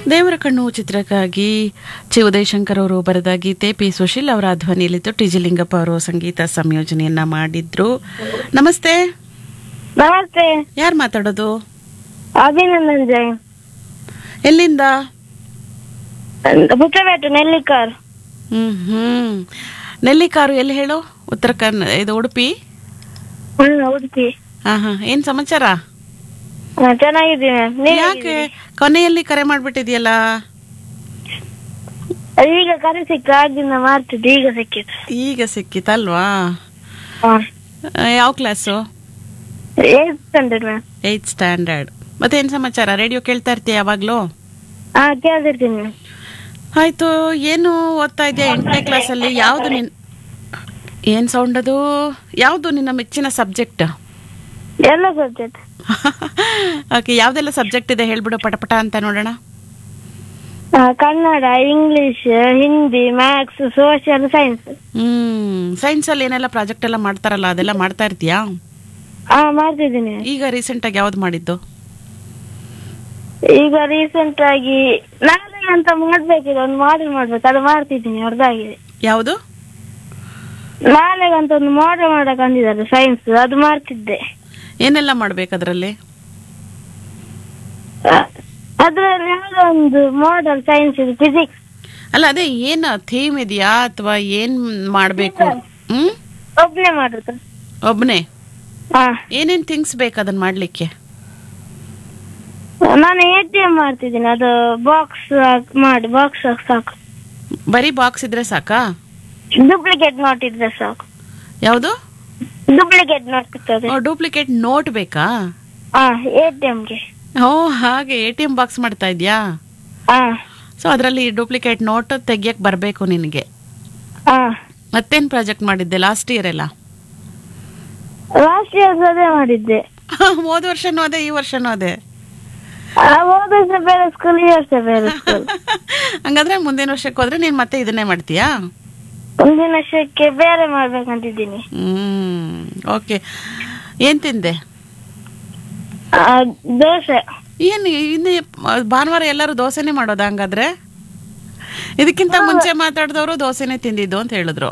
ದೇವರ ಕಣ್ಣು ಚಿತ್ರಕ್ಕಾಗಿ ಚಿ ಉದಯಶಂಕರ್ ಅವರು ಬರೆದ ಗೀತೆ ಪಿ ಸುಶೀಲ್ ಅವರ ಧ್ವನಿಯಲ್ಲಿತ್ತು ಟಿ ಜಿ ಲಿಂಗಪ್ಪ ಅವರು ಸಂಗೀತ ಸಂಯೋಜನೆಯನ್ನ ಮಾಡಿದ್ರು ನಮಸ್ತೆ ನಮಸ್ತೆ ಯಾರು ಮಾತಾಡೋದು ಅಭಿನಂದನ್ ಜೈನ್ ಎಲ್ಲಿಂದ ಪುಟ್ಟಬೇಟು ನೆಲ್ಲಿಕಾರ್ ಹ್ಮ್ ಹ್ಮ್ ನೆಲ್ಲಿಕಾರು ಎಲ್ಲಿ ಹೇಳು ಉತ್ತರ ಕನ್ನ ಇದು ಉಡುಪಿ ಹ್ಮ್ ಉಡುಪಿ ಹಾ ಹಾ ಏನ್ ಸಮಾಚಾರ ಹಾ, ಚೆನ್ನಾಗಿದ್ದೀನಿ ನೀವ್ ಯಾಕೆ ಕೊನೆಯಲ್ಲಿ ಕರೆ ಮಾಡ್ಬಿಟ್ಟಿದ್ಯಲ್ಲ ಹೇಗಿದ್ದೀರಿ? ಈಗ ಕರೆ ಸಿಕ್ಕ ಆಗಿಂದ ಮಾಡ್ತಿದ್ದೆ ಈಗ ಸಿಕ್ಕಿತ್ತು ಈಗ ಸಿಕ್ಕಿತಲ್ವಾ ಹಾ ಆ, ಯಾವ class eight standard ma'am eighth standard ಮತ್ತೆ ಏನ್ ಸಮಾಚಾರ ರೇಡಿಯೋ ಕೇಳ್ತಾ ಇರ್ತೀಯ ಯಾವಾಗ್ಲೂ ಹಾ ಕೇಳ್ತಿರ್ತೀನಿ ಮ್ಯಾಮ್ ಆಯ್ತು ಏನು ಓದ್ತಾ ಇದೆಯಾ ಎಂಟನೇ ಕ್ಲಾಸಲ್ಲಿ ಯಾವುದು ನಿನ್ ಏನ್ ಸೌಂಡ್ ಅದು ಯಾವುದು ನಿನ್ನ ಮೆಚ್ಚಿನ ಸಬ್ಜೆಕ್ಟ್ ಎಲ್ಲ ಸಬ್ಜೆಕ್ಟ್ ಓಕೆ ಯಾವ್ದೆಲ್ಲ ಸಬ್ಜೆಕ್ಟ್ ಇದೆ ಹೇಳ್ಬಿಡು ಪಟಪಟ ಅಂತ ನೋಡೋಣ Kannada English Hindi maths social science hmm science ಅಲ್ಲಿ ಏನೆಲ್ಲ ಪ್ರಾಜೆಕ್ಟ್ ಎಲ್ಲ ಮಾಡ್ತಾರಲ್ಲ ಅದೆಲ್ಲ ಮಾಡ್ತಾ ಇರ್ತೀಯಾ ಹಾ ಮಾಡ್ತಿದ್ದೀನಿ ಈಗ ರೀಸೆಂಟ್ ಆಗಿ ಯಾವ್ದು ಮಾಡಿದ್ದು ಈಗ ರೀಸೆಂಟ್ ಆಗಿ ನಾಳೆ ಅಂತ ಮಾಡ್ಬೇಕಿದೆ ಒಂದು ಮಾಡೆಲ್ ಮಾಡ್ಬೇಕು ಅದು ಮಾಡ್ತಿದ್ದೀನಿ ಅರ್ಧಾಗಿದೆ ಯಾವುದು ನಾಳೆಗಂತ ಒಂದು ಮಾಡೆಲ್ ಮಾಡಕ್ ಅಂದಿದ್ದಾರೆ ಸೈನ್ಸ್ ಅದು ಮಾಡ್ತಿದ್ದೆ ಏನೆಲ್ಲ ಮಾಡ್ಬೇಕು ಅದರಲ್ಲಿ ಅದ್ರಲ್ಲಿ ಯಾವುದೋ ಒಂದು ಮಾಡೆಲ್ ಸೈನ್ಸ್ ಇದೆ ಫಿಸಿಕ್ಸ್ ಅಲ್ಲ ಅದೇ ಏನ್ ಥೀಮ್ ಇದೆಯಾ ಅಥವಾ ಏನ್ ಮಾಡ್ಬೇಕು ಹ್ಮ್ ಒಬ್ನೇ ಮಾಡುದು ಒಬ್ನೇ ಹಾ ಏನೇನ್ ಥಿಂಗ್ಸ್ ಬೇಕು ಅದನ್ನ ಮಾಡ್ಲಿಕ್ಕೆ ನಾನು ಎ ಟಿ ಎಂ ಮಾಡ್ತಿದ್ದೀನಿ ಅದು ಬಾಕ್ಸ್ ಮಾಡಿ ಬಾಕ್ಸ್ ಸಾಕು ಬರೀ ಬಾಕ್ಸ್ ಇದ್ರೆ ಸಾಕಾ ಡೂಪ್ಲಿಕೇಟ್ ನೋಟ್ ಇದ್ರೆ ಸಾಕು ಯಾವುದು ಡೂಪ್ಲಿಕೇಟ್ ನೋಟ್ ಸಿಗ್ತದೆ ಡೂಪ್ಲಿಕೇಟ್ ನೋಟ್ ಬೇಕಾ ಹಾ ಎ ಟಿ ಎಂಗೆ ಓ ಹಾಗೆ ಎ ಟಿ ಎಂ ಬಾಕ್ಸ್ ಮಾಡ್ತಾ ಇದ್ಯಾ ಹಾ ಸೊ ಅದರಲ್ಲಿ ಡೂಪ್ಲಿಕೇಟ್ ನೋಟ್ ತೆಗಿಯಕ್ ಬರಬೇಕು ನಿನಗೆ ಹಾ ಮತ್ತೇನ್ ಪ್ರಾಜೆಕ್ಟ್ ಮಾಡಿದ್ದೆ ಲಾಸ್ಟ್ ಇಯರ್ ಎಲ್ಲ ಲಾಸ್ಟ್ ಇಯರ್ ಅದೇ ಮಾಡಿದ್ದೆ ಹೋದ ವರ್ಷನೂ ಅದೇ ಈ ವರ್ಷನೂ ಅದೇ ಆ, ಹೋದ ವರ್ಷ ಬೇರೆ ಸ್ಕೂಲ್ ಈ ವರ್ಷ ಬೇರೆ ಸ್ಕೂಲ್ ಹಂಗಾದ್ರೆ ಮುಂದಿನ ವರ್ಷಕ್ಕೆ ಹೋದ್ರೆ ನೀನ್ ಮತ್ತೆ ಇದನ್ನೇ ಮಾಡ್ತೀಯಾ ಮುಂದಿನ ವರ್ಷಕ್ಕೆ ಬೇರೆ ಮಾಡ್ಬೇಕಂತಿದ್ದೀನಿ ಹ್ಮ್ ಓಕೆ ಏನ್ ತಿಂದೆ ಆ, ದೋಸೆ ಏನ್ ಇನ್ನು ಭಾನುವಾರ ಎಲ್ಲರೂ ದೋಸೆನೇ ಮಾಡೋದಾ ಹಂಗಾದ್ರೆ ಇದಕ್ಕಿಂತ ಮುಂಚೆ ಮಾತಾಡಿದವರು ದೋಸೆನೇ ತಿಂದಿದ್ದು ಅಂತ ಹೇಳಿದ್ರು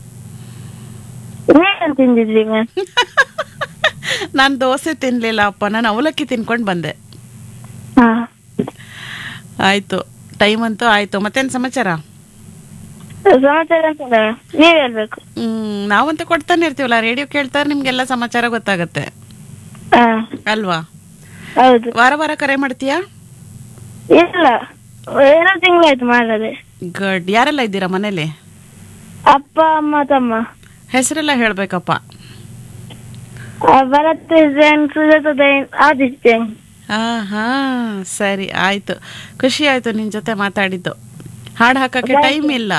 ನೀವೇನ್ ತಿಂದಿದ್ರಿ ಮ್ಯಾಮ್ ನಾನು ದೋಸೆ ತಿನ್ಲಿಲ್ಲ ಅಪ್ಪ ನಾನು ಅವಲಕ್ಕಿ ತಿನ್ಕೊಂಡು ಬಂದೆ ಹಾ ಆಯ್ತು ಟೈಮ್ ಅಂತೂ ಆಯ್ತು ಮತ್ತೇನ್ ಸಮಾಚಾರ ಸಮಾಚಾರ ಅಂತ ನೀವ್ ಹೇಳ್ಬೇಕು ಹ್ಮ್ ನಾವಂತೂ ಕೊಡ್ತಾನೆ ಇರ್ತೀವಲ್ಲ ರೇಡಿಯೋ ಕೇಳ್ತಾರೆ ನಿಮ್ಗೆಲ್ಲ ಸಮಾಚಾರ ಗೊತ್ತಾಗತ್ತೆ ಹಾ ಅಲ್ವಾ ಹೌದು ವಾರ ವಾರ ಕರೆ ಮಾಡ್ತೀಯಾ ಇಲ್ಲ ಎರಡು ತಿಂಗಳಾಯ್ತು ಮಾಡದೆ ಗುಡ್ ಯಾರೆಲ್ಲ ಇದ್ದೀರಾ ಮನೇಲಿ ಅಪ್ಪ ಅಮ್ಮ ತಮ್ಮ ಹೆಸರೆಲ್ಲ ಹೇಳ್ಬೇಕಪ್ಪ ಆ, ಭರತ್ ಜೈನ್ ಸುಜಾತ ಜೈನ್ ಆದಿಶ್ ಜೈನ್ ಹಾ ಹಾ ಸರಿ ಆಯ್ತು ಖುಷಿ ಆಯ್ತು ನಿನ್ ಜೊತೆ ಮಾತಾಡಿದ್ದು ಹಾಡು ಹಾಕಕ್ಕೆ ಟೈಮ್ ಇಲ್ಲ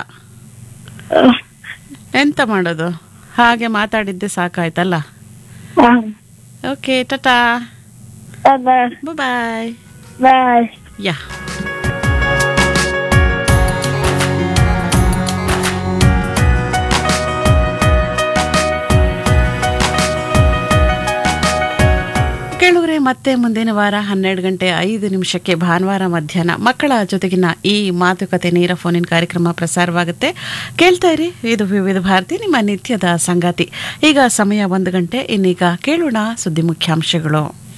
ಎಂತ ಮಾಡೋದು ಹಾಗೆ ಮಾತಾಡಿದ್ದೆ ಸಾಕಾಯ್ತಲ್ಲ ಹಾ ಓಕೆ ಟಟಾ ಬಾಯ್ ಬಾಯ್ ಬಾಯ್ ಯಾ ಕೇಳುವರೆ ಮತ್ತೆ ಮುಂದಿನ ವಾರ ಹನ್ನೆರಡು ಗಂಟೆ ಐದು ನಿಮಿಷಕ್ಕೆ ಭಾನುವಾರ ಮಧ್ಯಾಹ್ನ ಮಕ್ಕಳ ಜೊತೆಗಿನ ಈ ಮಾತುಕತೆ ನೇರ ಫೋನಿನ ಕಾರ್ಯಕ್ರಮ ಪ್ರಸಾರವಾಗುತ್ತೆ ಕೇಳ್ತಾ ಇರಿ ಇದು ವಿವಿಧ ಭಾರತಿ ನಿಮ್ಮ ನಿತ್ಯದ ಸಂಗಾತಿ ಈಗ ಸಮಯ ಒಂದು ಗಂಟೆ ಇನ್ನೀಗ ಕೇಳೋಣ ಸುದ್ದಿ ಮುಖ್ಯಾಂಶಗಳು